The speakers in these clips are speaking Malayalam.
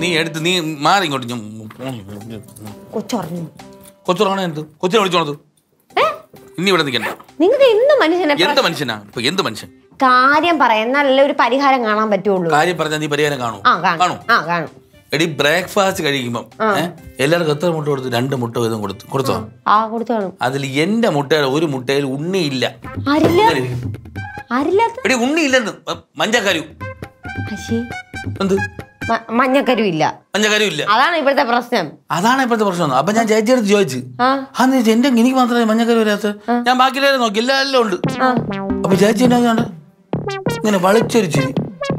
നീ എടുത്ത് നീ മാറി ഇങ്ങോട്ട് ഞാൻ കൊച്ചുറഞ്ഞു കൊച്ചുറങ്ങണ എന്ത് കൊച്ചിനെ വിളിച്ചോണത് ഏ ഇനി ഇവിടെ നിൽക്കണ്ട നിങ്ങൾക്ക് എന്ത് മനുഷ്യനെ എന്ത് മനുഷ്യനാ ഇപ്പൊ എന്ത് മനുഷ്യൻ കാര്യം പറയാം എന്നാലല്ലേ ഒരു പരിഹാരം കാണാൻ പറ്റുള്ളൂ കാര്യം പറഞ്ഞാൽ നീ പരിഹാരം കാണൂ ആ കാണും കാണൂ ആ കാണും എടി ബ്രേക്ക്ഫാസ്റ്റ് കഴിക്കുമ്പം ഏ, എല്ലാവർക്കും എത്ര മുട്ട കൊടുത്ത് രണ്ട് മുട്ട വീതം കൊടുത്തു കൊടുത്തോ ആ കൊടുത്തു കാണും അതിൽ എന്റെ മുട്ടയുടെ ഒരു മുട്ടയിൽ ഉണ്ണിയില്ല ആരില്ല ഇങ്ങനെ ഇരിക്കുന്നു. ആരില്ലാത്ത എടി ഉണ്ണിയില്ലെന്ന് മഞ്ഞക്കരു അശി എന്ത് മഞ്ഞക്കരു ഇല്ല മഞ്ഞക്കരു ഇല്ല അതാണ് ഇവിടുത്തെ പ്രശ്നം അതാണ് ഇപ്പോഴത്തെ പ്രശ്നം അപ്പൊ ഞാൻ ചേച്ചിയെടുത്ത് ചോദിച്ചു ആ ആ നീ എന്റെ എനിക്ക് മാത്രമേ മഞ്ഞക്കരു വരാത്ത ഞാൻ ബാക്കിയെല്ലാവരും നോക്കി എല്ലാ എല്ലാം ഉണ്ട് ആ അപ്പൊ ചേച്ചി എന്നാ കണ്ട ഇങ്ങനെ വളിച്ചൊരു ചിരി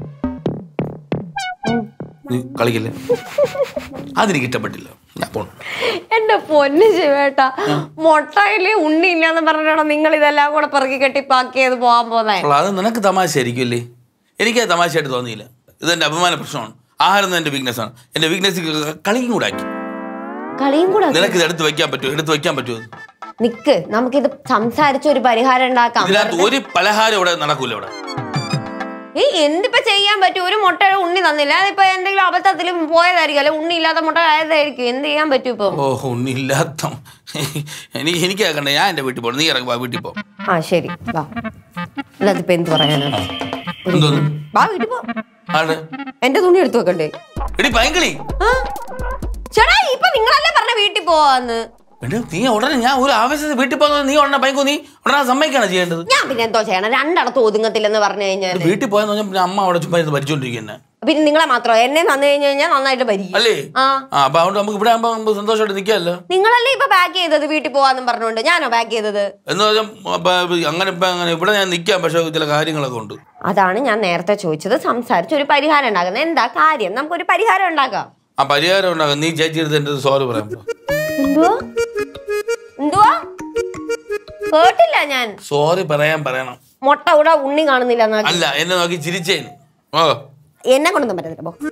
നീ കളിക്കില്ലേ അതെനിക്ക് ഇഷ്ടപ്പെട്ടില്ല ഞാൻ പോണു എന്റെ പൊന്ന് ശിവേട്ടാ മുട്ടയില് ഉണ്ണിയില്ലാന്ന് പറഞ്ഞിട്ടാണോ നിങ്ങൾ ഇതെല്ലാം കൂടെ പിറകി കെട്ടി പാക്ക് ചെയ്ത് പോകാൻ പോന്നെ അപ്പോൾ അത് നിനക്ക് തമാശ ആയിരിക്കുമല്ലേ എനിക്ക് അത് തമാശയായിട്ട് തോന്നിയില്ല ഇതെന്റെ അഭിമാന പ്രശ്നമാണ് ആഹാരം എന്ന എന്റെ വീക്ക്നെസ് ആണ് എന്റെ വീക്ക്നെസ് കളിയും കൂടെ ആക്കി കളിയും കൂടെ നിനക്ക് ഇത് എടുത്ത് വെക്കാൻ പറ്റുമോ എടുത്ത് വെക്കാൻ പറ്റുമോ ഇത്? നിക്ക് നമുക്കിത് സംസാരിച്ച് ഒരു പരിഹാരം ഉണ്ടാക്കാം ഇതിനകത്ത് ഒരു പലഹാരം ഇവിടെ നടക്കൂല ഇവിടെ ഈ എന്തിപ്പോ ചെയ്യാൻ പറ്റും ഒരു മുട്ടയുടെ ഉണ്ണി തന്നില്ല അതിപ്പോ എന്തെങ്കിലും അബദ്ധത്തിൽ പോയതായിരിക്കും അല്ലെ ഉണ്ണി ഇല്ലാത്ത മുട്ട ആയതായിരിക്കും എന്ത് ചെയ്യാൻ പറ്റും ഇപ്പൊ ഓ ഒന്നില്ലാത്ത എനിക്ക് എനിക്ക് കേൾക്കണ്ട ഞാൻ എന്റെ വീട്ടിൽ പോകണം നീ ഇറങ്ങി വാ വീട്ടിൽ പോ ആ ശരി വാ അല്ലാതിപ്പോ എന്ത് പറയാനാ എന്തോന്ന് വാ വീട്ടിൽ പോ ആടെ എന്റെ തുണി എടുത്തു വെക്കണ്ടേ എടി പൈങ്കിളി ആ? ചേട്ടാ ഇപ്പൊ നിങ്ങളല്ലേ പറഞ്ഞ വീട്ടിൽ പോവാന്ന് എടി നീ ഉടനെ ഞാൻ ഒരു ആവശ്യത്തിന് വീട്ടിൽ പോകുന്നത് നീ ഉടനെ പൈങ്കു നീ ഉടനെ സമ്മതിക്കാണ് ചെയ്യേണ്ടത് ഞാൻ പിന്നെ എന്തോ ചെയ്യണം രണ്ടിടത്ത് ഒതുങ്ങത്തില്ലെന്ന് പറഞ്ഞു കഴിഞ്ഞാൽ വീട്ടിൽ പോയെന്ന് പറഞ്ഞാൽ പിന്നെ അമ്മ അവിടെ ചുമ്മാ ഇരുന്ന് ഭരിച്ചോണ്ടിരിക്കുന്നത് പിന്നെ നിങ്ങളെ മാത്രം എന്നെ തന്നു കഴിഞ്ഞു കഴിഞ്ഞാൽ നന്നായിട്ട് ഭരിക്കും അല്ലേ ആ ആ അപ്പൊ അതുകൊണ്ട് നമുക്ക് ഇവിടെ ആകുമ്പോ നമുക്ക് സന്തോഷമായിട്ട് നിൽക്കാമല്ലോ നിങ്ങളല്ലേ ഇപ്പൊ പാക്ക് ചെയ്തത് വീട്ടിൽ പോവാന്നും പറഞ്ഞുകൊണ്ട് ഞാനോ പാക്ക് ചെയ്തത് എന്ന് പറഞ്ഞാൽ അപ്പൊ അങ്ങനെ ഇപ്പൊ അങ്ങനെ ഇവിടെ ഞാൻ നിൽക്കാം പക്ഷെ ചില കാര്യങ്ങളൊക്കെ ഉണ്ട് അതാണ് ഞാൻ നേരത്തെ ചോദിച്ചത് സംസാരിച്ച് ഒരു പരിഹാരം ഉണ്ടാക്കുന്നത് എന്താ കാര്യം നമുക്കൊരു പരിഹാരം ഉണ്ടാക്കാം ആ പരിഹാരം ഉണ്ടാകും നീ ചേച്ചി എടുത്ത് എന്റെ സോറി പറയാൻ പോ. എന്തുവാ എന്തുവാ കേട്ടില്ല ഞാൻ സോറി പറയാൻ പറയണം മുട്ട ഇവിടെ ഉണ്ണി കാണുന്നില്ല എന്നാ അല്ല എന്നെ നോക്കി ചിരിച്ചേന് ഓ എന്നെ കൊണ്ടൊന്നും പറ്റത്തില്ല പോ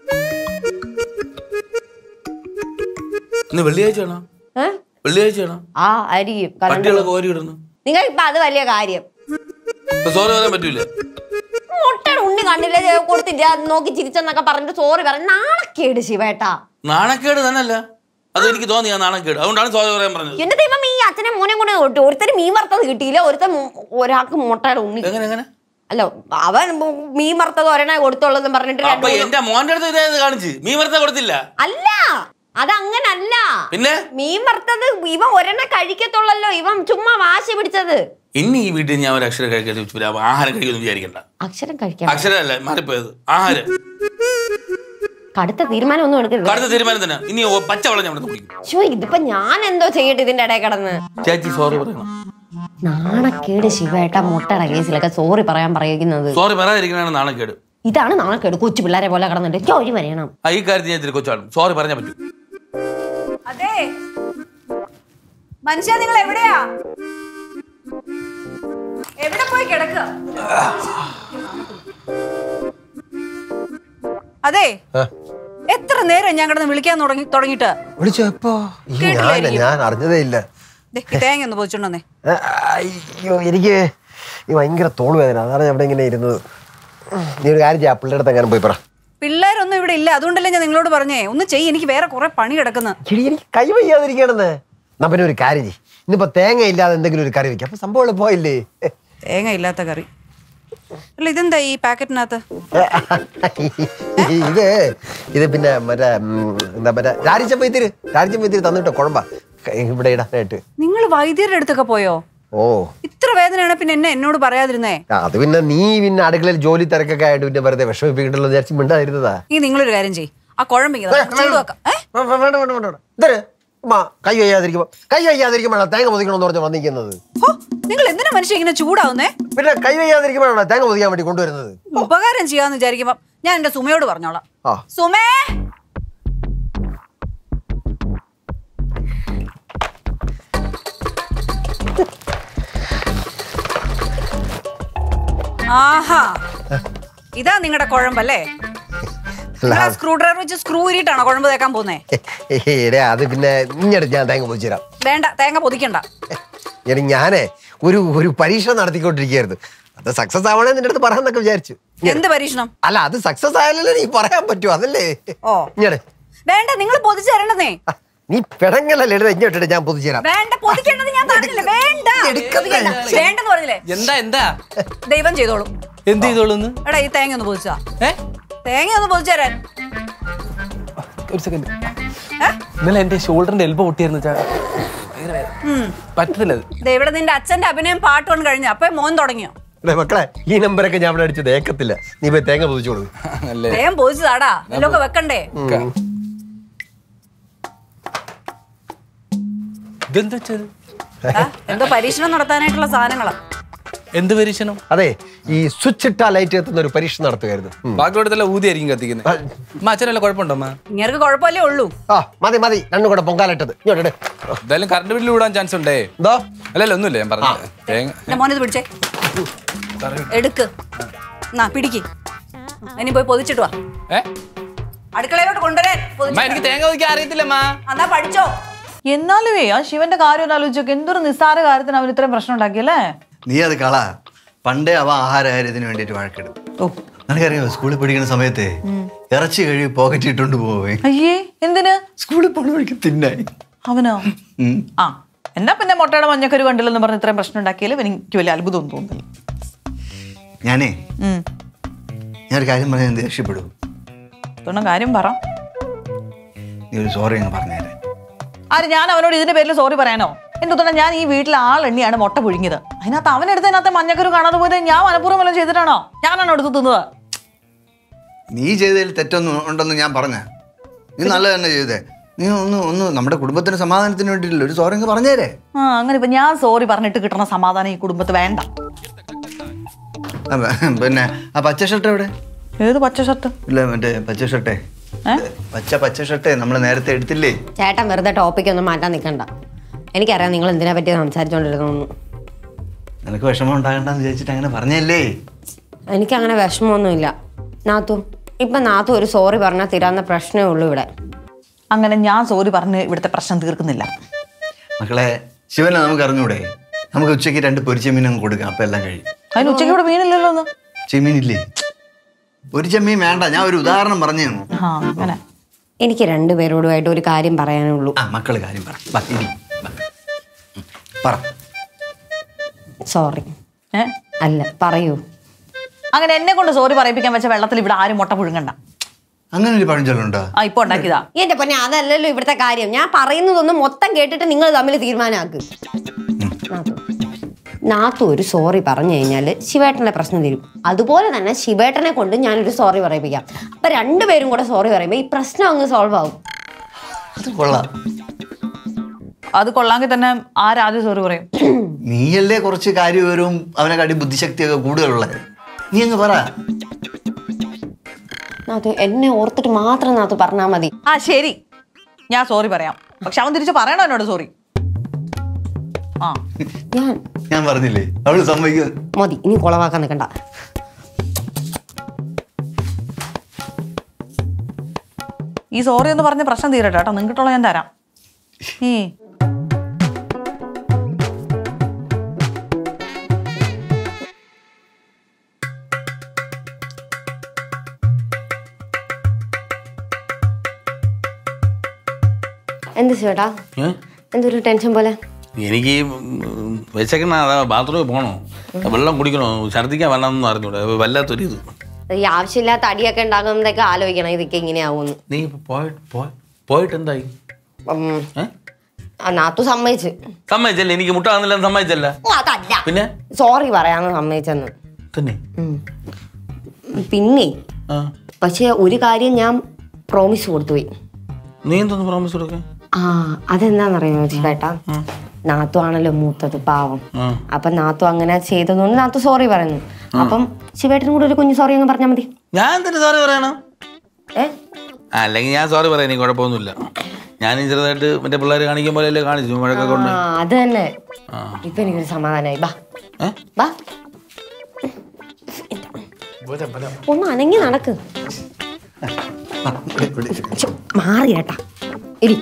ഇന്ന് വെള്ളിയാഴ്ച ആണോ ഏ? വെള്ളിയാഴ്ച ആണോ ആ ആയിരിക്കും കാരണം പട്ടികളൊക്കെ ഓരി ഇടുന്നു നിങ്ങൾ ഇപ്പൊ അത് വലിയ കാര്യം സോറി പറയാൻ പറ്റൂലേ മുട്ടയുടെ ഉണ്ണി കണ്ടില്ല ദേ കൊടുത്തില്ല അത് നോക്കി ചിരിച്ചെന്നൊക്കെ പറഞ്ഞിട്ട് സോറി പറഞ്ഞു നാണക്കേട് ശിവേട്ടാ നാണക്കേട് തന്നെയല്ല അത് എനിക്ക് തോന്നി ആ നാണക്കേട് അതുകൊണ്ടാണ് സോറി പറയാൻ പറഞ്ഞത് എന്റെ ദൈവം ഈ അച്ഛനെ മോനെ കൊണ്ട് തൊട്ടു ഒരുത്തർ മീൻ വറുത്തത് കിട്ടിയില്ല ഒരുത്തൻ മു- ഒരാൾക്ക് മുട്ടയുടെ ഉണ്ണി എങ്ങനെ എങ്ങനെ അല്ല അവൻ മു- മീൻ വറുത്തത് ഒരെണ്ണ കൊടുത്തോളെന്ന് പറഞ്ഞിട്ട് രണ്ട് അപ്പൊ എന്റെ മോന്റെ അടുത്ത് ഇതേ കാണിച്ച് മീൻ വറുത്ത കൊടുത്തില്ല അല്ല അതങ്ങനല്ല പിന്നെ മീൻ വറുത്തത് ഇവൻ ഒരെണ്ണ കഴിക്കത്തുള്ളല്ലോ ഇവൻ ചുമ്മാ വാശി പിടിച്ചത് ഇനി ഈ വീട്ടിൽ ഞാൻ ഒരു അക്ഷരം കഴിക്കാൻ ആഹാരം കഴിക്കുമെന്ന് വിചാരിക്കണ്ട അക്ഷരം കഴിക്കാൻ അക്ഷരമല്ല മാറിപ്പോയത് ആഹാരം കടുത്ത തീരുമാനം ഒന്നും എടുക്കരുത് കടുത്ത തീരുമാനം തന്നെ ഇനി ഓ- പച്ചവെള്ളം ഞാൻ ഇവിടെ കുടിക്കും ശോ ഇതിപ്പോ ഞാൻ എന്തോ ചെയ്യട്ടെ ഇതിന്റെ ഇടയിൽ കിടന്ന് ചേച്ചി സോറി പറയണം നാണക്കേട് ശിവേട്ട മുട്ടയുടെ കേസിലൊക്കെ സോറി പറയാൻ പറയുന്നത് സോറി പറയാതിരിക്കണതാണ് നാണക്കേട് ഇതാണ് നാണക്കേട് കൊച്ചു പിള്ളേരെ പോലെ കിടന്നിട്ട് ജോലി പറയണം ആ ഈ കാര്യത്തിൽ ഞാൻ ഇത്തിരി കൊച്ചാണ് സോറി പറഞ്ഞാൽ പറ്റും അതെ മനുഷ്യ നിങ്ങൾ എവിടെയാ എവിടെ പോയി കിടക്കുക അതെ എത്ര നേരം ഞാൻ കിടന്ന് വിളിക്കാൻ തുടങ്ങി തുടങ്ങിട്ട് വിളിച്ചോ എപ്പോ ഈ ഞാനില്ല ഞാൻ അറിഞ്ഞതേ ഇല്ല ദേ, ഈ തേങ്ങ ഒന്ന് പോയിച്ചോണ്ടേ ആ, അയ്യോ എനിക്ക് ഈ ഭയങ്കര തോള് വേദന അതാണ് ഞാൻ ഇവിടെ ഇങ്ങനെ ഇരുന്നത് നീ ഒരു കാര്യം ചെയ്യാം പിള്ളേരുടെ അടുത്ത് എങ്ങനെ പോയി പറ പിള്ളേരൊന്നും ഇവിടെ ഇല്ല അതുകൊണ്ടല്ലേ ഞാൻ നിങ്ങളോട് പറഞ്ഞേ ഒന്ന് ചെയ്യ് എനിക്ക് വേറെ കുറെ പണി കിടക്കുന്നു എടി എനിക്ക് കൈ വയ്യാതിരിക്കണെന്ന് എന്നാ പിന്നെ ഒരു കാര്യം ചെയ്യ് ഇന്നിപ്പോ തേങ്ങ ഇല്ലാതെ എന്തെങ്കിലും ഒരു കറി വെക്കാം അപ്പൊ സംഭവം എളുപ്പമായില്ലേ തേങ്ങ ഇല്ലാത്ത കറി അല്ല ഇതെന്താ ഈ പാക്കറ്റിനകത്ത് ഇത് ഇത് പിന്നെ മറ്റേ ഉം, എന്താ മറ്റേ രാരിച്ചപ്പൈത്തിരി രാരിച്ചപ്പൈത്തിരി തന്നിട്ടോ കുഴമ്പ ഇവിടെ ഇടാനായിട്ട് നിങ്ങൾ വൈദ്യരുടെ അടുത്തൊക്കെ പോയോ ഓ ഇത്ര വേദനയാണ് പിന്നെ എന്നെ എന്നോട് പറയാതിരുന്നേ ആ, അത് പിന്നെ നീ പിന്നെ അടുക്കളയിൽ ജോലി തിരക്കൊക്കെ ആയിട്ട് പിന്നെ വെറുതെ വിഷമിപ്പിക്കണ്ടല്ലോ എന്ന് വിചാരിച്ച് മിണ്ടായിരുന്നതാ ഈ നിങ്ങളൊരു കാര്യം ചെയ്യ് ആ കുഴമ്പിങ്ങ ചെയ്തു വെക്കാം ഏ വേ- വേ- വേണ്ട വേണ്ട വേണ്ട വേണ്ട ഇതരെ ഉമ്മാ കൈ വയ്യാതിരിക്കുമ്പോ കൈ വയ്യാതിരിക്കുമ്പോഴാണ് തേങ്ങ പൊതിക്കണമെന്ന് പറഞ്ഞ് വന്നിരിക്കുന്നത് ഹോ, നിങ്ങൾ എന്തിനാ മനുഷ്യ ഇങ്ങനെ ചൂടാവുന്നേ പിന്നെ കൈ വയ്യാതിരിക്കുമ്പോഴാണ് തേങ്ങ പൊതിക്കാൻ വേണ്ടി കൊണ്ടുവരുന്നത് ഉപകാരം ചെയ്യാന്ന് വിചാരിക്കുമ്പോ ഞാൻ എന്റെ സുമയോട് പറഞ്ഞോളാം ആ സുമേ ആഹാ ഇതാ നിങ്ങളുടെ കുഴമ്പല്ലേ നിങ്ങൾ സ്ക്രൂ ഡ്രൈവർ വെച്ച് സ്ക്രൂ ഊരിയിട്ടാണോ കുഴമ്പ് തേക്കാൻ പോന്നേ എടേ അത് പിന്നെ ഇങ്ങോട്ട് ഞാൻ തേങ്ങ പൊതിച്ചു തരാം വേണ്ട തേങ്ങ പൊതിക്കണ്ട എടി ഞാനേ ഒരു ഒരു പരീക്ഷ നടത്തിക്കൊണ്ടിരിക്കുകയായിരുന്നു അത് സക്സസ് ആവണേ നിന്റെ അടുത്ത് പറയാന്നൊക്കെ വിചാരിച്ചു എന്ത് പരീക്ഷണം അല്ല അത് സക്സസ് ആയാലല്ലേ നീ പറയാൻ പറ്റുമോ അതല്ലേ ഓ ഇങ്ങനെ വേണ്ട നിങ്ങൾ പൊതിച്ചു തരണ്ടതേ ആ, നീ പിടങ്ങല്ല ലളിത ഇങ്ങോട്ടിട്ട് ഞാൻ പൊതിച്ചേരാം വേണ്ട പൊതിക്കേണ്ടത് ഞാൻ പറഞ്ഞില്ല വേണ്ട എടുക്കത്തില്ല. പൊതിക്കണ്ട. വേണ്ടെന്ന് പറഞ്ഞില്ലേ എന്താ എന്താ ദൈവം ചെയ്തോളും എന്ത് ചെയ്തോളൂന്ന് എടാ ഈ തേങ്ങ ഒന്ന് പൊതിച്ചാ ഏ തേങ്ങ ഒന്ന് പൊതിച്ചു തരാൻ ഒരു സെക്കൻഡ് ഇന്നലെ എന്റെ ഷോൾഡറിന്റെ എൽബോ പൊട്ടിയായിരുന്നു ചാ ഭയങ്കര വേദന. പറ്റത്തില്ല അത് ദേ ഇവിടെ നിന്റെ അച്ഛന്റെ അഭിനയം പാട്ട് കൊണ്ട് കഴിഞ്ഞു അപ്പൊ മോൻ തുടങ്ങിയോ ഡേ മക്കളെ ഈ നമ്പറൊക്കെ ഞാൻ അവിടെ അടിച്ചത് ഏക്കത്തില്ല നീ പോയി തേങ്ങ പൊതിച്ചു കൊടുക്കും അല്ലേ വേഗം പൊതിച്ചതാടാ ഇതിലൊക്കെ വെക്കണ്ടേ ഇതെന്താ വെച്ചത് ആ, എന്തോ പരീക്ഷണം നടത്താനായിട്ടുള്ള സാധനങ്ങളാ എന്ത് പരീക്ഷണം അതെ ഈ സ്വിച്ച് ഇട്ടാ ലൈറ്റ് എത്തുന്ന ഒരു പരീക്ഷ നടത്തുമായിരുന്നു ഉം. ബാക്കിയോടത്തെല്ലാം ഊതിയായിരിക്കും കത്തിക്കുന്നത് അമ്മ അച്ഛനല്ല കുഴപ്പമുണ്ടോ അമ്മ ഇങ്ങനെ കുഴപ്പമല്ലേ ഉള്ളൂ ആ മതി മതി രണ്ടും കൂടെ പൊങ്കാലിട്ടത് ഇങ്ങോട്ട് ഇട്. എന്തായാലും കറണ്ട് ബില്ല് വിടാൻ ചാൻസ് ഉണ്ടേ എന്തോ അല്ലല്ല ഒന്നുമില്ല ഞാൻ പറഞ്ഞത് തേങ്ങ എന്റെ മോനിത് പിടിച്ചേ എടുക്ക് എന്നാ പിടിക്ക് ഇനി പോയി പൊതിച്ചിട്ട് വാ ഏ അടുക്കളയിലോട്ട് കൊണ്ടുവരാൻ അമ്മ പൊതിച്ചിട്ട് എനിക്ക് തേങ്ങ ഒതുക്കാൻ അറിയത്തില്ല അമ്മ എന്നാ പഠിച്ചോ എന്നാലുവേ ആ ശിവന്റെ കാര്യം ഒന്ന് ആലോചിച്ചൊക്കെ എന്തൊരു നിസ്സാര കാര്യത്തിന് അവൻ ഇത്രയും പ്രശ്നം ഉണ്ടാക്കിയല്ലേ നീ അത് കള പണ്ടേ അവ ആഹാര കാര്യത്തിന് വേണ്ടിയിട്ട് വഴക്കിടും ഓ നിനക്കറിയാമോ സ്കൂളിൽ പഠിക്കുന്ന സമയത്തെ ഇറച്ചി കഴിവ് പോക്കറ്റ് ഇട്ടുകൊണ്ട് പോവേ അയ്യേ എന്തിന് സ്കൂളിൽ പോണ വഴിക്ക് തിന്നായി അവനോ ഉം. ആ എന്നാ പിന്നെ മുട്ടയുടെ മഞ്ഞക്കരു കണ്ടില്ലെന്ന് പറഞ്ഞ് ഇത്രയും പ്രശ്നം ഉണ്ടാക്കിയാലും എനിക്ക് വലിയ അത്ഭുതമൊന്നും തോന്നുന്നില്ല ഞാനേ ഉം. ഞാനൊരു കാര്യം പറയാൻ ദേഷ്യപ്പെടും ഇതൊന്നും കാര്യം പറ നീ ഒരു സോറി അങ്ങ് പറഞ്ഞേരെ ആര് ഞാൻ അവനോട് ഇതിന്റെ പേരിൽ സോറി പറയാനോ എന്തുകൊണ്ടാ ഞാൻ ഈ വീട്ടിലെ ആളെണ്ണിയാണ് മുട്ട പുഴുങ്ങിയത് അതിനകത്ത് അവനെടുത്തതിനകത്ത് മഞ്ഞക്കരു കാണാതെ പോയത് ഞാൻ മനഃപൂർവ്വം വല്ലതും ചെയ്തിട്ടാണോ ഞാനാണോ എടുത്ത് തിന്നത് നീ ചെയ്തതിൽ തെറ്റൊന്നും ഉണ്ടെന്ന് ഞാൻ പറഞ്ഞ നീ നല്ല തന്നെ ചെയ്തേ നീ ഒന്ന് ഒന്ന് നമ്മുടെ കുടുംബത്തിന് സമാധാനത്തിന് വേണ്ടിയിട്ടില്ല ഒരു സോറി അങ്ങ് പറഞ്ഞേരെ ആ അങ്ങനെ ഇപ്പൊ ഞാൻ സോറി പറഞ്ഞിട്ട് കിട്ടണ സമാധാനം ഈ കുടുംബത്ത് വേണ്ട ആ, പിന്നെ ആ പച്ച ഷർട്ട് എവിടെ ഏത് പച്ച ഷർട്ട് ഇല്ല മറ്റേ പച്ച ഷർട്ടേ ഏ? പച്ച പച്ച ഷർട്ടേ നമ്മൾ നേരത്തെ എടുത്തില്ലേ ചേട്ടൻ വെറുതെ ടോപ്പിക് ഒന്നും മാറ്റാൻ നിൽക്കണ്ട എനിക്കറിയാം നിങ്ങൾ എന്തിനെ പറ്റി സംസാരിച്ചുകൊണ്ടിരുന്നു നിനക്ക് വിഷമം ഉണ്ടാകണ്ടെന്ന് വിചാരിച്ചിട്ട് അങ്ങനെ പറഞ്ഞല്ലേ എനിക്കങ്ങനെ വിഷമമൊന്നുമില്ല നാത്തു ഇപ്പൊ നാത്തു ഒരു സോറി പറഞ്ഞാൽ തീരാവുന്ന പ്രശ്നമേ ഉള്ളൂ ഇവിടെ അങ്ങനെ ഞാൻ സോറി പറഞ്ഞ് ഇവിടുത്തെ പ്രശ്നം തീർക്കുന്നില്ല മക്കളെ ശിവനെ നമുക്ക് അറിഞ്ഞൂടെ നമുക്ക് ഉച്ചയ്ക്ക് രണ്ട് പൊരിച്ചെമ്മീൻ അങ്ങ് കൊടുക്കാം അപ്പം എല്ലാം കഴിയും അതിന് ഉച്ചയ്ക്ക് ഇവിടെ മീനില്ലല്ലോ ഒന്ന് ചെമ്മീനില്ലേ ഒരു ചെമ്മീൻ വേണ്ട ഞാൻ ഒരു ഉദാഹരണം പറഞ്ഞു തന്നു ആ അങ്ങനെ എനിക്ക് രണ്ടുപേരോടുമായിട്ട് ഒരു കാര്യം പറയാനുള്ളൂ ആ മക്കള് കാര്യം പറ വാ, ഇരി. വാ. ഉം. പറ സോറി ഏ അല്ല പറയൂ അങ്ങനെ എന്നെ കൊണ്ട് സോറി പറയിപ്പിക്കാൻ വെച്ച വെള്ളത്തിൽ ഇവിടെ ആരും മുട്ട പുഴുങ്ങണ്ട അങ്ങനെ ഒരു പഴഞ്ചൊല്ലുണ്ടോ ആ ഇപ്പൊ ഉണ്ടാക്കിയതാ എന്റെ പൊന്നെ അതല്ലല്ലോ ഇവിടുത്തെ കാര്യം ഞാൻ പറയുന്നതൊന്നും മൊത്തം കേട്ടിട്ട് നിങ്ങൾ തമ്മിൽ തീരുമാനമാക്ക് നാത്തു നാത്തു ഒരു സോറി പറഞ്ഞു കഴിഞ്ഞാൽ ശിവേട്ടന്റെ പ്രശ്നം തീരും അതുപോലെ തന്നെ ശിവേട്ടനെ കൊണ്ട് ഞാനൊരു സോറി പറയിപ്പിക്കാം അപ്പൊ രണ്ടുപേരും കൂടെ സോറി പറയുമ്പോൾ ഈ പ്രശ്നം അങ്ങ് സോൾവ് ആവും അത് കൊള്ളാം അത് കൊള്ളാമെങ്കിൽ തന്നെ ആരാദ്യം സോറി പറയും നീയല്ലേ കുറച്ച് കാര്യവിവരവും അവനെ കാട്ടി ബുദ്ധിശക്തിയൊക്കെ കൂടുതലുള്ളത് നീ അങ്ങ് പറ നാത്തു എന്നെ ഓർത്തിട്ട് മാത്രം നാത്തു പറഞ്ഞാൽ മതി ആ ശരി ഞാൻ സോറി പറയാം പക്ഷെ അവൻ തിരിച്ച് പറയണോ എന്നോട് സോറി ആ ഞാൻ ഞാൻ പറഞ്ഞില്ലേ അവള് സമ്മതിക്കും മതി ഇനി കുളവാക്കാൻ നിൽക്കണ്ട ഈ സോറി എന്ന് പറഞ്ഞ പ്രശ്നം തീരട്ടെ കേട്ടോ നിങ്ങൾക്കുള്ള ഞാൻ തരാം ഈ എന്ത് ചേട്ടാ ഏ? എന്തൊരു ടെൻഷൻ പോലെ എനിക്ക് വിശക്കണ ബാത്റൂമിൽ പോകണോ വെള്ളം കുടിക്കണോ ഛർദ്ദിക്കാൻ വരണമെന്ന് അറിഞ്ഞൂടെ വല്ലാത്തൊരു ഇത് ഈ ആവശ്യമില്ലാത്ത അടിയൊക്കെ ഉണ്ടാകുന്നതൊക്കെ ആലോചിക്കണം ഇതൊക്കെ ഇങ്ങനെയാവുമെന്ന് നീ ഇപ്പൊ പോയിട്ട് പോയി- പോയിട്ട് എന്തായി ഉം. ഏ? ആ, നാത്തു സമ്മതിച്ച് സമ്മതിച്ചല്ലേ എനിക്ക് മുട്ട വന്നില്ല സമ്മതിച്ചല്ല ഓ അതല്ല പിന്നെ സോറി പറയാന്ന് സമ്മതിച്ചെന്ന് തന്നെ ഉം. പിന്നെ ആ പക്ഷെ ഒരു കാര്യം ഞാൻ പ്രോമിസ് കൊടുത്തുപോയി നീ എന്തോന്ന് പ്രോമിസ് കൊടുക്കാൻ ആ അതെന്താന്നറിയോ ചേട്ടാ നാത്തു ആണല്ലോ മൂത്തത് പാവം ആ. അപ്പൊ നാത്തു അങ്ങനെ ചെയ്തതുകൊണ്ട് നാത്തു സോറി പറയുന്നു അപ്പം ശിവേട്ടനും കൂടെ ഒരു കുഞ്ഞു സോറി അങ്ങ് പറഞ്ഞാൽ മതി ഞാൻ എന്തിനു സോറി പറയണം ഏ ആ, അല്ലെങ്കിൽ ഞാൻ സോറി പറയാം എനിക്ക് കുഴപ്പമൊന്നുമില്ല ഞാൻ ചെറുതായിട്ട് മറ്റേ പിള്ളേർ കാണിക്കും പോലെയല്ലേ കാണിച്ചു മഴയൊക്കെ കൊണ്ട് ആ അത് തന്നെ ആ. ഇപ്പൊ എനിക്കൊരു സമാധാനമായി ബാ ഏ? ബാ ഒന്ന് അനങ്ങി നടക്ക് ശ്ശോ, മാറി ഏട്ടാ ഇരി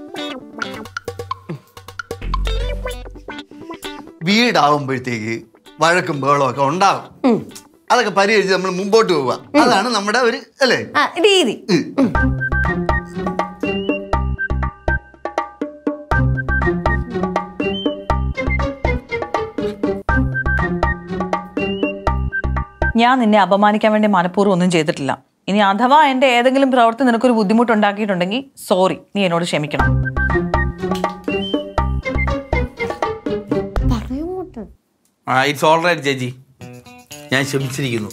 വീടാവുമ്പോഴത്തേക്ക് വഴക്കും ബഹളവും ഒക്കെ ഉണ്ടാവും അതൊക്കെ പരിഹരിച്ച് നമ്മൾ മുമ്പോട്ട് പോവുക അതാണ് നമ്മുടെ ഒരു അല്ലേ ആ രീതി ഉം. ഞാൻ നിന്നെ അപമാനിക്കാൻ വേണ്ടി മനഃപൂർവ്വം ഒന്നും ചെയ്തിട്ടില്ല ഇനി അഥവാ എന്റെ ഏതെങ്കിലും പ്രവൃത്തി നിനക്കൊരു ബുദ്ധിമുട്ടുണ്ടാക്കിയിട്ടുണ്ടെങ്കിൽ സോറി നീ എന്നോട് ക്ഷമിക്കണം പറയൂട്ട് ആ ഇറ്റ്സ് ഓൾ റൈറ്റ് ചേച്ചി ഞാൻ ക്ഷമിച്ചിരിക്കുന്നു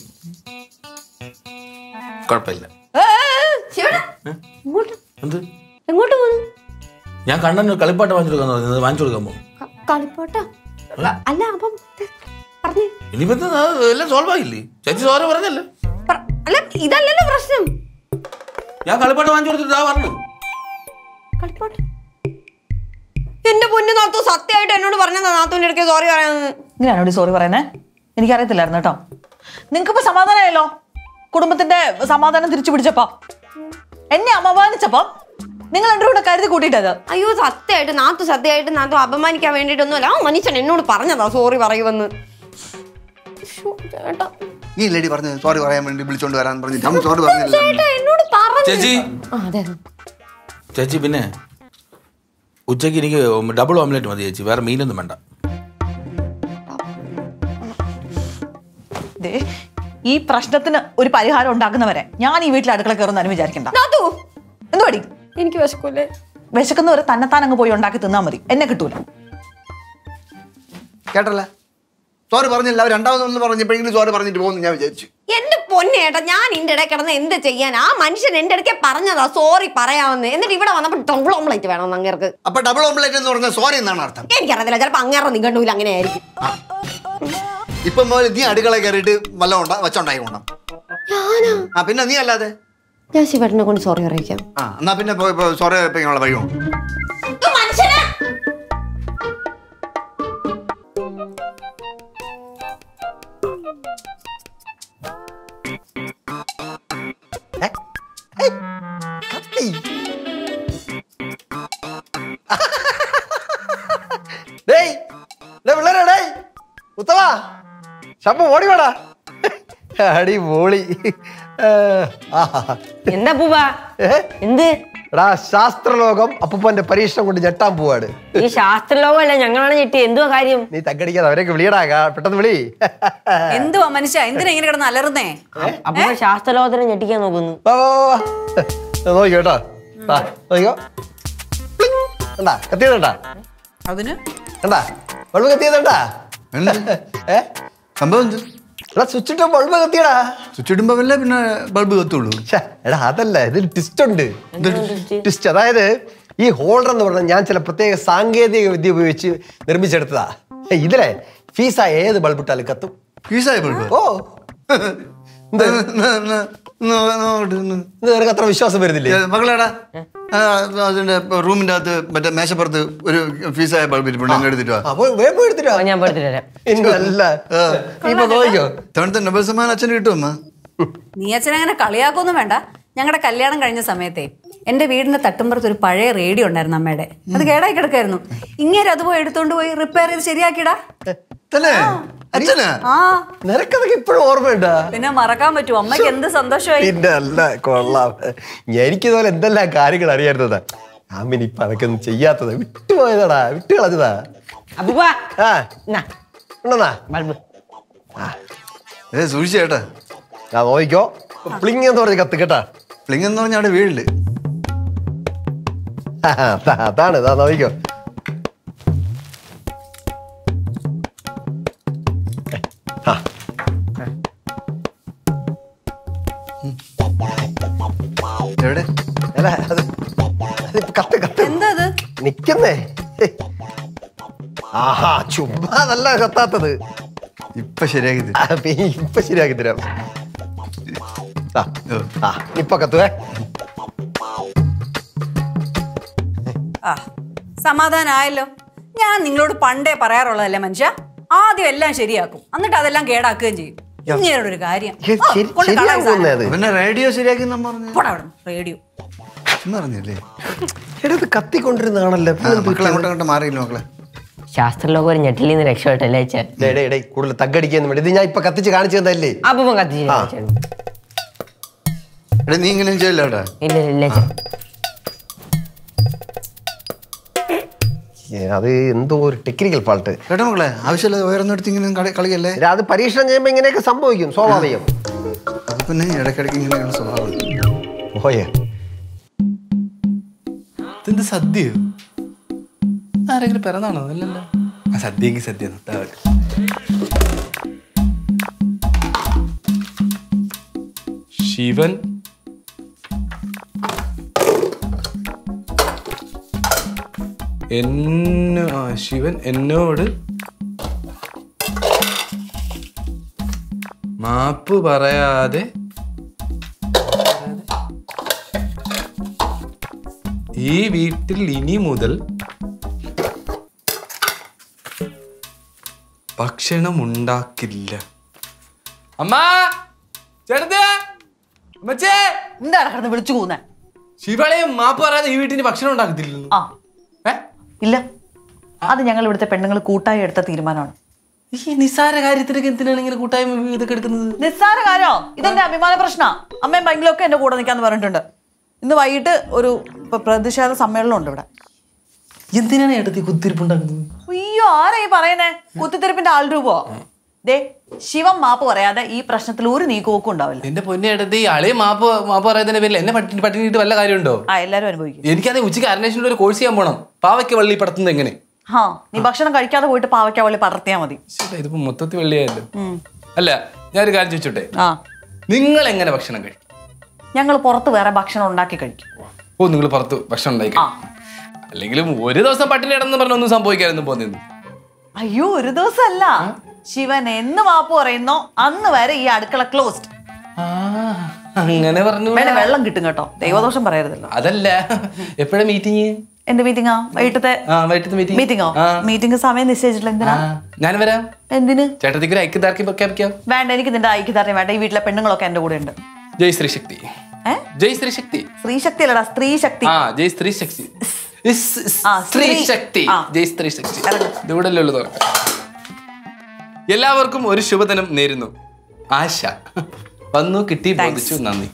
കുഴപ്പമില്ല ഇങ്ങോട്ട് എന്ത് എങ്ങോട്ട് പോകുന്നു ഞാൻ കണ്ണന് കളിപ്പാട്ട് വാങ്ങിച്ചു കൊടുക്കാൻ പറഞ്ഞത് വാങ്ങിച്ചു കൊടുക്കാൻ പോകും ക- കളിപ്പോട്ടാ അല്ല അപ്പം പറഞ്ഞു ഇനിയിപ്പോ എന്താ, അത് എല്ലാം സോൾവ് ആയില്ലേ ചേച്ചി സോറി പറഞ്ഞല്ലേ അല്ല ഇതല്ലല്ലോ പ്രശ്നം ഞാൻ കളിപ്പാട്ട് വാങ്ങിച്ചു കൊടുത്തിട്ട് ആ പറഞ്ഞു കളിപ്പോട്ട് എന്റെ പൊന്നു നാത്തു സത്യമായിട്ട് എന്നോട് പറഞ്ഞതാ നാത്തുവിന്റെ ഇടയ്ക്ക് സോറി പറയാന്ന് ഇങ്ങനെയാണോടി സോറി പറയുന്നേ എനിക്കറിയത്തില്ലായിരുന്നു കേട്ടോ നിങ്ങൾക്കിപ്പോ സമാധാനമായല്ലോ കുടുംബത്തിന്റെ സമാധാനം തിരിച്ചു പിടിച്ചപ്പോ എന്നെ അപമാനിച്ചപ്പോ നിങ്ങൾ എന്റെ കൂടെ കരുതി കൂട്ടിയിട്ടത് അയ്യോ സത്യമായിട്ട് നാത്തു സത്യമായിട്ട് നാത്തു അപമാനിക്കാൻ വേണ്ടിയിട്ടൊന്നുമല്ല ആ മനുഷ്യൻ എന്നോട് പറഞ്ഞതാ സോറി പറയുമെന്ന് ശ്ശോ, ചേട്ടാ നീ ലേഡി പറഞ്ഞു സോറി പറയാൻ വേണ്ടി വിളിച്ചോണ്ട് വരാൻ പറഞ്ഞിട്ട് അവൻ സോറി പറഞ്ഞില്ല ചേട്ടാ എന്നോട് പറഞ്ഞു ചേച്ചി ആ അതെ ചേച്ചി പിന്നെ ഉച്ചയ്ക്ക് എനിക്ക് ഡബിൾ ഓംലെറ്റ് മതി ചേച്ചി വേറെ മീനൊന്നും വേണ്ട ദേ, ഈ പ്രശ്നത്തിന് ഒരു പരിഹാരം ഉണ്ടാക്കുന്നവരെ ഞാൻ ഈ വീട്ടിൽ അടുക്കള കയറുന്നാലും വിചാരിക്കണ്ട നാത്തു എന്തുപടി എനിക്ക് വിശക്കൂലേ വിശക്കുന്നവരെ തന്നെത്താൻ അങ്ങ് പോയി ഉണ്ടാക്കി തിന്നാ മതി എന്നെ കിട്ടൂല കേട്ടല്ല സോറി പറഞ്ഞില്ല അവർ രണ്ടാമതൊന്ന് പറഞ്ഞപ്പോഴെങ്കിലും സോറി പറഞ്ഞിട്ട് പോകുന്നു ഞാൻ വിചാരിച്ചു എന്റെ പൊന്നേട്ടാ ഞാൻ ഇന്റെ ഇടയിൽ കിടന്ന് എന്ത് ചെയ്യാൻ ആ മനുഷ്യൻ എന്റെ ഇടയ്ക്ക് പറഞ്ഞതാ സോറി പറയാമെന്ന് എന്നിട്ട് ഇവിടെ വന്നപ്പോ ഡബിൾ ഓംലേറ്റ് വേണം അങ്ങേർക്ക് അപ്പൊ ഡബിൾ ഓംപ്ലേറ്റ് എന്ന് പറഞ്ഞാൽ സോറി എന്നാണ് അർത്ഥം എനിക്കറിയത്തില്ല ചിലപ്പോ അങ്ങേറെ നിഘണ്ടൂല അങ്ങനെ ആയിരിക്കും ഇപ്പം മുതൽ നീ അടുക്കള കയറിയിട്ട് വല്ലതും ഉണ്ടാ വെച്ചുണ്ടായി കൊണ്ടാ ഞാനാ ആ പിന്നെ നീ അല്ലാതെ ഞാൻ ശിവേട്ടനെ കൊണ്ട് സോറി അറിയിക്കാം ആ എന്നാ പിന്നെ സോറി അറിയിക്കാനുള്ള വഴി വേണം. ഇത് മനുഷ്യനാ കത്തി. ഡേയ് ഡേ പിള്ളേരെ ഡേയ് ഉത്തവാ ശമ്പ ഓടി വേടാ അടി പോളി എന്താ പൂവ എന്ത് എടാ ശാസ്ത്രലോകം അപ്പൂപ്പന്റെ പരീക്ഷണം കൊണ്ട് ഞെട്ടാൻ പോവാണ് ഈ ശാസ്ത്രലോകമല്ല ഞങ്ങളാണ് ഞെട്ടി എന്തുവാ കാര്യം നീ തగ్గടിക്കാതെ അവരൊക്കെ വിളിയടാ കാ- പെട്ടെന്ന് വിളി എന്തുവാ മനുഷ്യ എന്തിനാ ഇങ്ങനെ കിടന്ന് അലറുന്നേ അപ്പൊ ശാസ്ത്രലോകത്തിനെ ഞെട്ടിക്കാൻ നോക്കുന്നു വാ, വാ, വാ, വാ. നോക്കിക്കോ കേട്ടോ വാ, നോക്കിക്കോ പ്ലിങ്. കണ്ടാ കത്തിയത് കണ്ടാ അതിന് കണ്ടാ ബൾബ് കത്തിയത് കണ്ടാ എന്ത്? ഏ സംഭവം എന്ത് എടാ സ്വിച്ച് ഇട്ട ബൾബ് കത്തിയടാ സ്വിച്ച് ഇടുമ്പോഴല്ലേ പിന്നെ ബൾബ് കത്തുള്ളൂ ശ്ശെ, എടാ അതല്ല ഇതിൽ ട്വിസ്റ്റ് ഉണ്ട് ട്വിസ്റ്റ് അതായത് ഈ ഹോൾഡർ എന്ന് പറഞ്ഞാൽ ഞാൻ ചില പ്രത്യേക സാങ്കേതിക വിദ്യ ഉപയോഗിച്ച് നിർമ്മിച്ചെടുത്തതാ ഏ, ഇതിലെ ഫീസ ഏത് ബൾബ് ഇട്ടാലും കത്തും ഫീസായ ബൾബ് ഓ എന്ത് നോക്കട്ടെ ഇത് നിനക്ക് അത്ര വിശ്വാസം വരുന്നില്ലേ മകളാടാ ആ, അതിന്റെ റൂമിന്റെ അകത്ത് മറ്റേ മേശപ്പുറത്ത് ഒരു ഫീസായ ബൾബ് ഇരിപ്പുണ്ട് എന്നെ എടുത്തിട്ട് വാ. ആ, പോയി- വേഗം പോയി എടുത്തിട്ടോ ഞാൻ പെടുത്തിട്ട് തരാം ഇന്നല്ല നീ ഇപ്പൊ നോക്കിക്കോ തവണത്തെ നൊബൽ സമ്മാനം അച്ഛന് കിട്ടും അമ്മ നീ അച്ഛൻ അങ്ങനെ കളിയാക്കൊന്നും വേണ്ട ഞങ്ങളുടെ കല്യാണം കഴിഞ്ഞ സമയത്തെ എന്റെ വീടിന്റെ തട്ടുമ്പുറത്ത് ഒരു പഴയ റേഡിയോ ഉണ്ടായിരുന്നു അമ്മയുടെ അത് കേടായി കിടക്കായിരുന്നു ഇങ്ങനെ അത് പോയി എടുത്തോണ്ട് പോയി റിപ്പയർ ചെയ്ത് ശരിയാക്കിടാ തന്നെ അച്ഛനാ ആ നിനക്കതൊക്കെ ഇപ്പോഴും ഓർമ്മയുണ്ടാ പിന്നെ മറക്കാൻ പറ്റുമോ അമ്മയ്ക്ക് എന്ത് സന്തോഷമായി പിന്നെ അല്ല കൊള്ളാം എനിക്കിതുപോലെ എന്തെല്ലാം കാര്യങ്ങൾ അറിയായിരുന്നതാ ഞാൻ പിന്നെ ഇപ്പൊ അതൊക്കെ ഒന്നും ചെയ്യാത്തതാ വിട്ടുപോയതാടാ വിട്ടു കളഞ്ഞതാ അപ്പൂപ്പാ ആ എന്നാ, ഉണ്ടെന്നാ ബൾബ് ഏ സൂക്ഷിച്ചേട്ടാ ഞാൻ നോക്കിക്കോ പ്ലിങ് എന്ന് പറഞ്ഞ് കത്ത് കേട്ടാ പ്ലിങ് എന്ന് പറഞ്ഞാൽ അവിടെ വീടില് ആ, അതാ- അതാണ് ഇതാ നോക്കിക്കോ ആ. എവിടെ അല്ല അത് അതിപ്പോ കത്ത് കത്ത് എന്താ അത് നിക്കുന്നേ ആഹാ ചുമ്മാ നല്ല കത്താത്തത് ഇപ്പൊ ശരിയാക്കി തരും. ആ, പി- ഇപ്പൊ ശരിയാക്കി തരാം ആ, ആ ഇപ്പൊ കത്തുവേ ആ സമാധാനമായല്ലോ ഞാൻ നിങ്ങളോട് പണ്ടേ പറയാറുള്ളതല്ലേ മനുഷ്യ ആദ്യം എല്ലാം ശരിയാക്കും എന്നിട്ട് അതെല്ലാം കേടാക്കുകയും ചെയ്യും ഇങ്ങനെയുള്ള ഒരു കാര്യം ശരി- ആ, ശരി- കൊണ്ട് കളയാൻ ശരിയാകുന്നേ അത് പിന്നെ റേഡിയോ ശരിയാക്കി നമ്മ പറഞ്ഞു പോടാ അവിടുന്ന്, റേഡിയോ എന്ന് പറഞ്ഞില്ലേ എടാ ഇത് കത്തിക്കൊണ്ടിരുന്നാണല്ലോ ആ, മക്കളെ അങ്ങോട്ട് അങ്ങോട്ട് മാറിയില്ല മക്കളെ ശാസ്ത്രലോകം ഒരു ഞെട്ടിൽ നിന്ന് രക്ഷപ്പെട്ടല്ലേ അച്ഛാ ഡേ ഡേ ഡേ കൂടുതൽ തగ్గടിക്കുന്നു വേണ്ടി ഇത് ഞാൻ ഇപ്പൊ കത്തിച്ച് കാണിച്ചു തന്നല്ലേ അപ്പം കത്തിച്ചു ആ. അച്ഛൻ. എടാ നീ ഇങ്ങനെ ചെയ്യില്ല കേട്ടാ ഇല്ല ഇല്ല അച്ഛാ ഏ, അത് എന്തോ ഒരു ടെക്നിക്കൽ ഫാൾട്ട് കേട്ടോ മക്കളെ ആവശ്യമില്ല വേറൊന്നെടുത്ത് ഇങ്ങനെ കളി കളിക്കല്ലേ അത് പരീക്ഷണം ചെയ്യുമ്പോ ഇങ്ങനെയൊക്കെ സംഭവിക്കും സ്വാഭാവികം അത് പിന്നെ ഇടയ്ക്കിടയ്ക്ക് ഇങ്ങനെയാണ് സ്വഭാവം പോയേ ഇതെന്ത് സദ്യയോ ആരെങ്കിലും പിറന്നാണോ അല്ലല്ലോ ആ സദ്യയെങ്കിൽ സദ്യ ശിവൻ എന്നോ ആ ശിവൻ എന്നോട് മാപ്പ് പറയാതെ ഈ വീട്ടിൽ ഇനി മുതൽ ഭക്ഷണം ഉണ്ടാക്കില്ല അമ്മാ ചേട്ടത്തെ അമ്മച്ചേ എന്താണ് കിടന്ന് വിളിച്ചു പോകുന്നേ ശിവളയും മാപ്പ് പറയാതെ ഈ വീട്ടിന് ഭക്ഷണം ഉണ്ടാക്കത്തില്ല ആ ഇല്ല അത് ഞങ്ങൾ ഇവിടുത്തെ പെണ്ണുങ്ങൾ കൂട്ടായി എടുത്ത തീരുമാനമാണ് ഈ നിസ്സാര കാര്യത്തിനൊക്കെ എന്തിനാണ് ഇങ്ങനെ കൂട്ടായ്മ ഇതൊക്കെ എടുക്കുന്നത് നിസ്സാര കാര്യോ ഇതെന്റെ അഭിമാന പ്രശ്ന അമ്മയും ഭയങ്കരമൊക്കെ എന്റെ കൂടെ നിൽക്കാന്ന് പറഞ്ഞിട്ടുണ്ട് ഇന്ന് വൈകിട്ട് ഒരു പ- പ്രതിഷേധ സമ്മേളനം ഉണ്ട് ഇവിടെ എന്തിനാണ് ഏട്ടത്തി കുത്തിരിപ്പുണ്ടാക്കുന്നത് അയ്യോ ആരാ ഈ പറയുന്നേ കുത്തിത്തിരിപ്പിന്റെ ആൾ രൂപോ ദേ ശിവം മാപ്പ് പറയാതെ ഈ പ്രശ്നത്തിൽ ഒരു നീക്കുപോക്കും ഉണ്ടാവില്ല എന്റെ പൊന്നെ ഏട്ടത്തി അളിയെ മാപ്പ് മാപ്പ് പറയാതിന്റെ പേരിൽ എന്നെ പട്ടി പട്ടിണിട്ട് വല്ല കാര്യമുണ്ടോ ആ എല്ലാരും അനുഭവിക്കും എനിക്കത് ഉച്ചയ്ക്ക് അരനേഷനിൽ ഒരു കോഴ്സ് ചെയ്യാൻ പോണം പാവയ്ക്ക് വള്ളി പടത്തുന്നത് എങ്ങനെ ഹാ നീ ഭക്ഷണം കഴിക്കാതെ പോയിട്ട് പാവയ്ക്ക വള്ളി പടർത്തിയാ മതി ശ്ശെ, ഇതിപ്പോ മൊത്തത്തിൽ വെള്ളിയായല്ലോ അല്ല ഞാനൊരു കാര്യം ചോദിച്ചോട്ടെ ആ നിങ്ങൾ എങ്ങനെ ഭക്ഷണം കഴിക്കും ഞങ്ങൾ പുറത്ത് വേറെ ഭക്ഷണം ഉണ്ടാക്കി കഴിക്കും ഓ നിങ്ങൾ പുറത്ത് ഭക്ഷണം ഉണ്ടാക്കി ആ. അല്ലെങ്കിലും ഒരു ദിവസം പട്ടിണി കിടന്ന് പറഞ്ഞ ഒന്നും സംഭവിക്കാനൊന്നും പോകുന്നു അയ്യോ ഒരു ദിവസമല്ല ശിവൻ എന്ന് മാപ്പ് പറയുന്നോ അന്ന് വരെ ഈ അടുക്കള ക്ലോസ്ഡ് അങ്ങനെ പറഞ്ഞു വേണേ വെള്ളം കിട്ടും കേട്ടോ ദൈവദോഷം പറയരുതല്ലോ അതല്ല എപ്പോഴാ മീറ്റിംഗ് എന്ത് മീറ്റിംഗാ വൈകിട്ടത്തെ ആ വൈകിട്ടത്തെ മീറ്റിംഗ് മീറ്റിംഗോ മീറ്റിംഗ് സമയം നിശ്ചയിച്ചിട്ടില്ല എന്തിനാ ഞാൻ വരാം എന്തിന് ചേട്ടത്തിക്ക് ഒരു ഐക്യദാർഢ്യം പ്രഖ്യാപിക്കാം വേണ്ട എനിക്ക് നിന്റെ ഐക്യദാർഢ്യം വേണ്ട ഈ വീട്ടിലെ പെണ്ണുങ്ങളൊക്കെ എന്റെ കൂടെ ഉണ്ട് ജയ് ശ്രീ ശക്തി ഏ ജയ് ശ്രീ ശക്തി സ്ത്രീ ശക്തി അല്ലടാ സ്ത്രീ ശക്തി ആ ജയ് സ്ത്രീ ശക്തി ഇസ് ഇസ് ആ, സ്ത്രീ സ്ത്രീ. ശക്തി ആ. ജയ് സ്ത്രീ ശക്തി ഇറങ്ങ്. ഇവിടെ ഉള്ളു തുറക്കം എല്ലാവർക്കും ഒരു ശുഭദിനം നേരുന്നു ആശ വന്നു കിട്ടി ബോധിച്ചു നന്ദി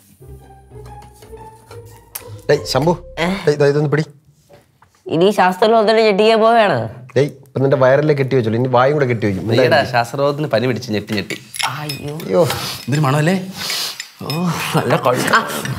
ഡേയ് ശംഭു ഡേയ് ദാ ഇതൊന്ന് പിടി ഇനി ശാസ്ത്രലോകത്തിന്റെ ഞെട്ടിക്കാൻ പോവുകയാണ് ഡേയ് ഇപ്പൊ നിന്റെ വയറിലെ കെട്ടി വെച്ചോളൂ ഇനി വായും കൂടെ കെട്ടി വെക്കും ഈയിടെ ശാസ്ത്രബോധത്തിന് പനി പിടിച്ച് ഞെട്ടി ഞെട്ടി അയ്യോ അയ്യോ എന്തൊരു മണമല്ലേ ഓ നല്ല കൊഴുക്ക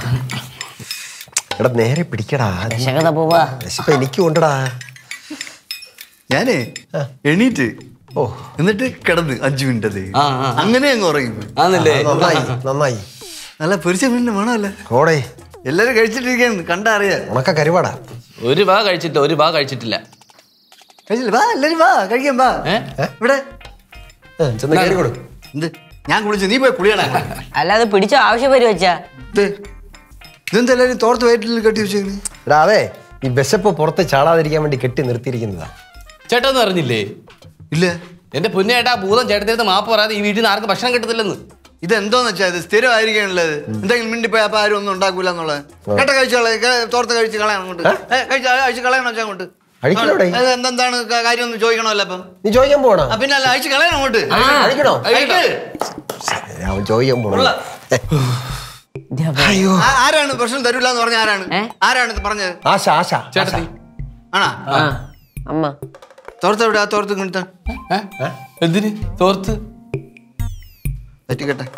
എടാ നേരെ പിടിക്കടാ വിശകത പോവാ വിശപ്പ് എനിക്കും ഉണ്ടടാ ഞാനേ എണീറ്റ് ഓ എന്നിട്ട് കിടന്ന് അഞ്ചു മിനിറ്റ് ആ, ആ. അങ്ങനെ അങ്ങ് ഉറങ്ങി ആന്നല്ലേ ആ, നന്നായി നന്നായി നല്ല പൊരിച്ച മീനിന്റെ മണമല്ലേ ഓടേ എല്ലാരും കഴിച്ചിട്ടിരിക്കാണ് കണ്ടറിയാ ഉണക്ക കരുവാടാ ഒരു വാ കഴിച്ചിട്ട് ഒരു വാ കഴിച്ചിട്ടില്ല കഴിച്ചില്ല വാ എല്ലാരും വാ കഴിക്കാൻ വാ ഏ? ഇവിടെ ഏ, ചെന്ന് കയറി കൊടു എന്ത് ഞാൻ കുളിച്ചു നീ പോയി കുളിയണ അല്ലാതെ പിടിച്ച ആവശ്യം വരും വെച്ചാ ഇത് ഇതെന്താ എല്ലാരും തോർത്ത് വയറ്റിൽ കെട്ടി വെച്ചേക്കണ് എടാ അതെ ഈ വിശപ്പ് പുറത്ത് ചാടാതിരിക്കാൻ വേണ്ടി കെട്ടി നിർത്തിയിരിക്കുന്നതാ ചേട്ടാ ഒന്നും അറിഞ്ഞില്ലേ ഇല്ല എന്റെ പൊന്നേട്ടാ ഭൂതം ചേട്ടത്തിനടുത്ത് മാപ്പ് പറയാതെ ഈ വീട്ടിൽ നിന്ന് ആർക്കും ഭക്ഷണം കിട്ടത്തില്ലെന്ന് ഇതെന്തോന്ന് വെച്ചാൽ ഇത് സ്ഥിരമായിരിക്കാനുള്ളത് എന്തെങ്കിലും മിണ്ടിപ്പോയി അപ്പൊ ആരും ഒന്നും ഉണ്ടാക്കൂല എന്നുള്ളത് കേട്ട കഴിച്ചു കളയ തോർത്ത് കഴിച്ച് കളയണം അങ്ങോട്ട് ഏ, കഴിച്ച് കഴിച്ച് കളയണം വെച്ചാൽ അങ്ങോട്ട് അഴിക്കണോടെ? അത് എന്തെന്താണ് ക- കാര്യം ഒന്ന് ചോദിക്കണമല്ലോ അപ്പം നീ ചോദിക്കാൻ പോണോ ആ, പിന്നെ അല്ല അഴിച്ച് കളയണം അങ്ങോട്ട് അഴിക്കണോ കഴിക്ക്. അവൻ ചോദിക്കാൻ പോണോ ഉള്ള. അയ്യോ ആ- ആരാണ് ഭക്ഷണം തരൂല എന്ന് പറഞ്ഞ ആരാണ് ഏ? ആരാണ് ഇത് പറഞ്ഞത് ആശ ആശ ചേട്ടത്തി ആണാ ആ അമ്മ തോർത്ത് എവിടെ ആ തോർത്ത് കിട്ടാൻ ഏ? എന്തിന് തോർത്ത് പറ്റിക്കട്ടെ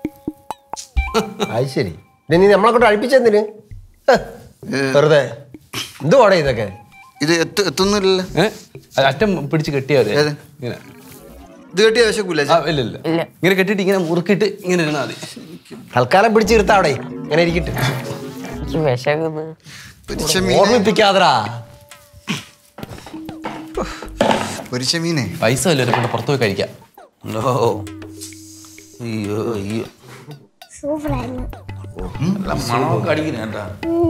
അത് ശരി പിന്നെ നീ നമ്മളെ കൊണ്ട് അഴിപ്പിച്ചെന്തിന് ഹ്, വെറുതെ എന്തുവാടേ ഇതൊക്കെ ഇത് എത്തു എത്തുന്നില്ലല്ലോ ഏ? അത് അറ്റം പിടിച്ച് കെട്ടിയാ മതി ഏത്? ഇങ്ങനെ ഇത് കെട്ടിയ വിശക്കൂല ആ, ഇല്ല ഇല്ല ഇല്ല. ഇങ്ങനെ കെട്ടിട്ട് ഇങ്ങനെ മുറുക്കിട്ട് ഇങ്ങനെ ഇരുന്നാ മതി തൽക്കാലം പിടിച്ച് ഇരുത്താ അവിടെ ഇങ്ങനെ ഇരിക്കട്ടെ എനിക്ക് വിശക്കുന്നു പൊരിച്ച മീനെ ഓർമ്മിപ്പിക്കാതടാ പൊരിച്ച മീനെ പൈസ വല്ലവരെ കൊണ്ട് പുറത്തു പോയി കഴിക്കാം ഓ അയ്യോ അയ്യോ നല്ല മണമൊക്കെ അടിക്കുന്നു കേട്ടാ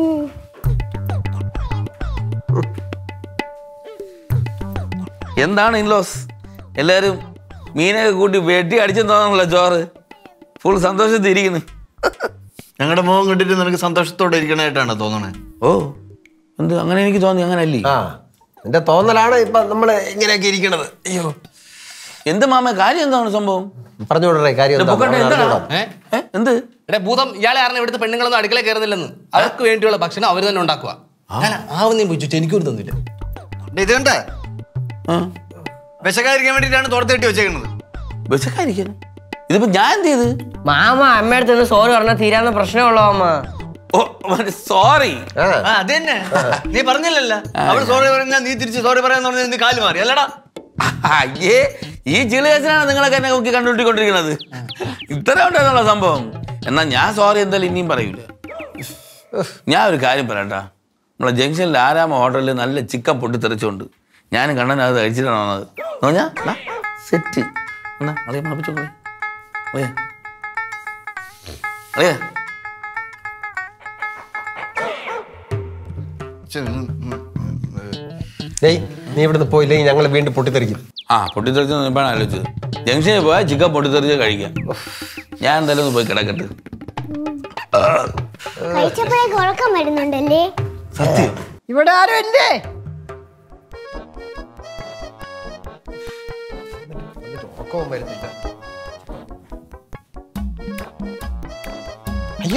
എന്താണ് ഇൻലോസ് എല്ലാരും മീനൊക്കെ കൂട്ടി വെട്ടി അടിച്ചെന്ന് തോന്നണല്ലോ ചോറ് ഫുൾ സന്തോഷത്തിൽ ഇരിക്കുന്നു ഞങ്ങളുടെ മുഖം കണ്ടിട്ട് നിനക്ക് സന്തോഷത്തോടെ ഇരിക്കണായിട്ടാണ് തോന്നണേ ഓ എന്ത് അങ്ങനെ എനിക്ക് തോന്നി അങ്ങനെ അല്ലേ ആ നിന്റെ തോന്നലാണ് ഇപ്പൊ നമ്മള് ഇങ്ങനെയൊക്കെ ഇരിക്കണത് അയ്യോ എന്ത് മാമ കാര്യം എന്താണ് സംഭവം പറഞ്ഞുകൊടേ കാര്യം ഇത് എന്താ? പൊക്കട്ടെ, അവൻ എന്താണ്? അറിഞ്ഞോളാം. ഏ? ഏ? എന്ത് എടാ ഭൂതം ഇയാളെ അറിഞ്ഞ ഇവിടുത്തെ പെണ്ണുങ്ങളൊന്നും അടുക്കള കയറുന്നില്ലെന്ന് അവർക്ക് വേണ്ടിയുള്ള ഭക്ഷണം അവർ തന്നെ ഉണ്ടാക്കുക ഞാൻ ആവുന്നേം പോയി ചോദിച്ചു എനിക്കൊരു തന്നില്ല ദേ ഇത് കണ്ടേ ആ വിശക്കാതിരിക്കാൻ വേണ്ടിയിട്ടാണ് തോർത്തിട്ട് വെച്ചേക്കുന്നത് വിശക്കായിരിക്കാൻ ഇതിപ്പോ ഞാൻ എന്ത് ചെയ്ത് മാമ അമ്മയുടെ അടുത്ത് സോറി പറഞ്ഞാൽ തീരാവുന്ന പ്രശ്നമുള്ളൂ അമ്മ ഓ സോറി ആ. ആ അത് തന്നെ നീ പറഞ്ഞില്ലല്ല അവൾ സോറി പറഞ്ഞാൽ നീ തിരിച്ച് സോറി പറയാന്ന് പറഞ്ഞാൽ നീ കാല് മാറി അല്ലടാ അയ്യേ ഈ ചിളിയച്ചനാണ് നിങ്ങളൊക്കെ എന്നെ നോക്കി കണ്ടുപിട്ടിക്കൊണ്ടിരിക്കുന്നത് ഇത്ര ഉണ്ടെന്നുള്ള സംഭവം എന്നാ ഞാൻ സോറി എന്തായാലും ഇനിയും പറയൂല ഞാൻ ഒരു കാര്യം പറയട്ടാ നമ്മളെ ജംഗ്ഷനിൽ ആരാമ ഹോട്ടലിൽ നല്ല ചിക്കൻ പൊട്ടിത്തെറിച്ചുകൊണ്ട് ഞാനും കണ്ണൻ അത് കഴിച്ചിട്ടാണ് വന്നത് നോഞ്ഞാ സെറ്റ് എന്നാ അളിയ മണപ്പിച്ചോളേ അളിയ അളിയ ഡേയ് നീ ഇവിടുന്ന് പോയില്ലെങ്കിൽ ഞങ്ങൾ വീണ്ടും പൊട്ടിത്തെറിക്കും ആ പൊട്ടിത്തെറിച്ച് ഇപ്പോഴാണ് ആലോചിച്ചത് ജംഗ്ഷനിൽ പോയാൽ ചിക്കൻ പൊട്ടിത്തെറിച്ച് കഴിക്കാം ഞാൻ എന്തായാലും ഒന്ന് പോയി കിടക്കട്ടെ കഴിച്ചപ്പോഴേക്ക് ഉറക്കം വരുന്നുണ്ടല്ലേ സത്യം ഇവിടെ ആരും ഇല്ലേ ഉറക്കവും വരുന്നില്ല അയ്യോ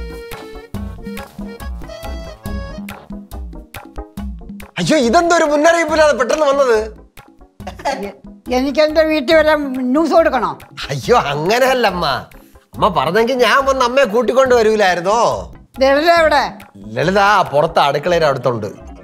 അയ്യോ ഇതെന്തൊരു മുന്നറിയിപ്പില്ലാതെ പെട്ടെന്ന് വന്നത് എനിക്ക് എന്റെ വീട്ടിൽ വരെ ന്യൂസ് കൊടുക്കണോ അയ്യോ അങ്ങനെയല്ല അമ്മ അമ്മ പറഞ്ഞെങ്കിൽ ഞാൻ വന്ന് അമ്മയെ കൂട്ടിക്കൊണ്ട് വരൂലായിരുന്നോ ലളിത എവിടെ ലളിത ആ പുറത്ത് അടുക്കളയുടെ അടുത്തുണ്ട്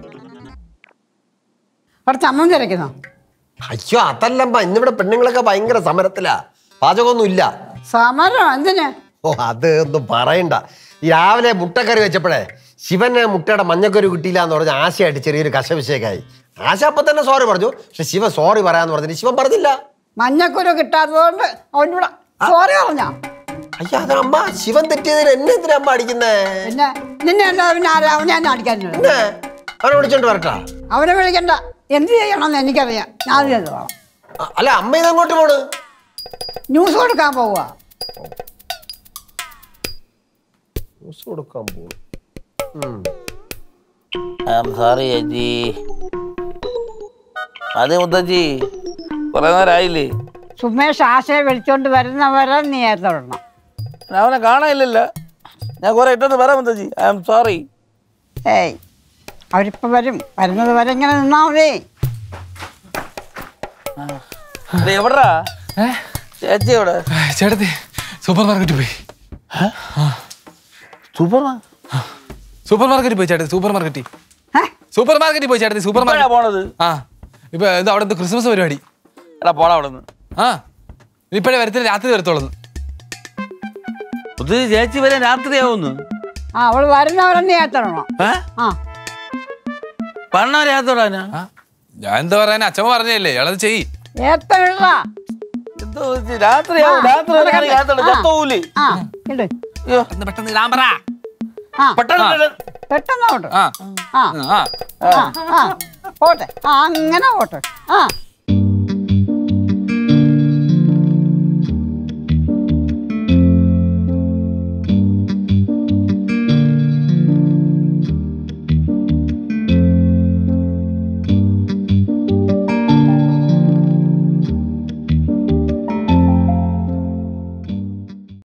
അവിടെ ചമ്മം തിരക്കുന്നോ അയ്യോ അതല്ലമ്മ ഇന്നിവിടെ പെണ്ണുങ്ങളൊക്കെ ഭയങ്കര സമരത്തിലാ പാചകമൊന്നും ഇല്ല സമരം എന്തിന് ഓ അത് ഒന്നും പറയണ്ട ഈ രാവിലെ മുട്ടക്കറി വെച്ചപ്പോഴേ ശിവന് മുട്ടയുടെ മഞ്ഞക്കറി കിട്ടിയില്ല എന്ന് പറഞ്ഞ ആശയായിട്ട് ചെറിയൊരു കശവിശേക്കായി ആശ അപ്പൊ തന്നെ സോറി പറഞ്ഞു പക്ഷെ ശിവ സോറി പറയാന്ന് പറഞ്ഞിട്ട് ശിവൻ പറഞ്ഞില്ല മഞ്ഞക്കുരു കിട്ടാത്തതുകൊണ്ട് അവനോട് സോറി പറഞ്ഞോ അയ്യോ അത് അമ്മ ശിവൻ തെറ്റിയതിന് എന്നെ എന്തിനാ അമ്മ അടിക്കുന്നേ പിന്നെ നിന്നെ എന്താ പിന്നെ ആരാ അവനെ എന്നെ അടിക്കാനുള്ളത് പിന്നെ അവനെ വിളിച്ചോണ്ട് വരട്ടാ അവനെ വിളിക്കണ്ട എന്ത് ചെയ്യണമെന്ന് എനിക്കറിയാം ഞാൻ ചെയ്തോളാം അ- അല്ല അമ്മ ഇതങ്ങോട്ട് പോണ് ന്യൂസ് കൊടുക്കാൻ പോവുക ന്യൂസ് കൊടുക്കാൻ പോകും സോറി ചേച്ചി അതെ മുത്തച്ചി കുറെ നേരമായില്ലേ സുമേഷ് ആശയെ വിളിച്ചോണ്ട് വരുന്നവരെ നീ ഏത്തോടണം ഞാൻ അവനെ കാണാനില്ലല്ലോ ഞാൻ കുറെ ഇട്ടെന്ന് പറയാം മുത്തച്ചി ഐ ആം സോറി ഏയ് അവരിപ്പോ വരും വരുന്നത് വരെ ഇങ്ങനെ നിന്നാ മതി എവിടാ ചേച്ചി എവിടെ ചേട്ടത്തി സൂപ്പർ മാർക്കറ്റിൽ പോയി സൂപ്പർ സൂപ്പർ മാർക്കറ്റിൽ പോയി ചേട്ടത്തി സൂപ്പർ മാർക്കറ്റിൽ ഏ? സൂപ്പർ മാർക്കറ്റിൽ പോയി ചേട്ടത്തി സൂപ്പർ എപ്പോഴാ മാർക്കറ്റ് പോണത് ആ ഇപ്പൊ ഇത് അവിടെ എന്തോ ക്രിസ്മസ് പരിപാടി എടാ പോടാ അവിടെ നിന്ന് ആ ഇപ്പോഴേ വരത്തില്ല രാത്രി വരത്തോളന്ന് മുത്തച്ചി ചേച്ചി വരെ രാത്രിയാവുന്നു ആ അവള് വരുന്നവരെ നീ ഏത്തോടണം ഏ ആ പണ്ണ രാത്രിടാനാ ആ ഞാൻ എന്താ പറയാൻ അച്ഛമ്മ പറഞ്ഞല്ലേ ഇയാളത് ചെയ് ഏത്തമില്ല എന്തോ ചേച്ചി, രാത്രിയാവും രാത്രി വരെ കളി രാത്രി ചത്തോവൂലേ ആ ഇട് അയ്യോ പെട്ടെന്ന് പെട്ടെന്ന് ഇടാൻ പറ ആ പെട്ടെന്ന് ഇട്. പെട്ടെന്ന് ഓട്ട് ആ ആ ആ ആ ആ പോട്ടെ ആ അങ്ങനെ പോട്ടെ ആ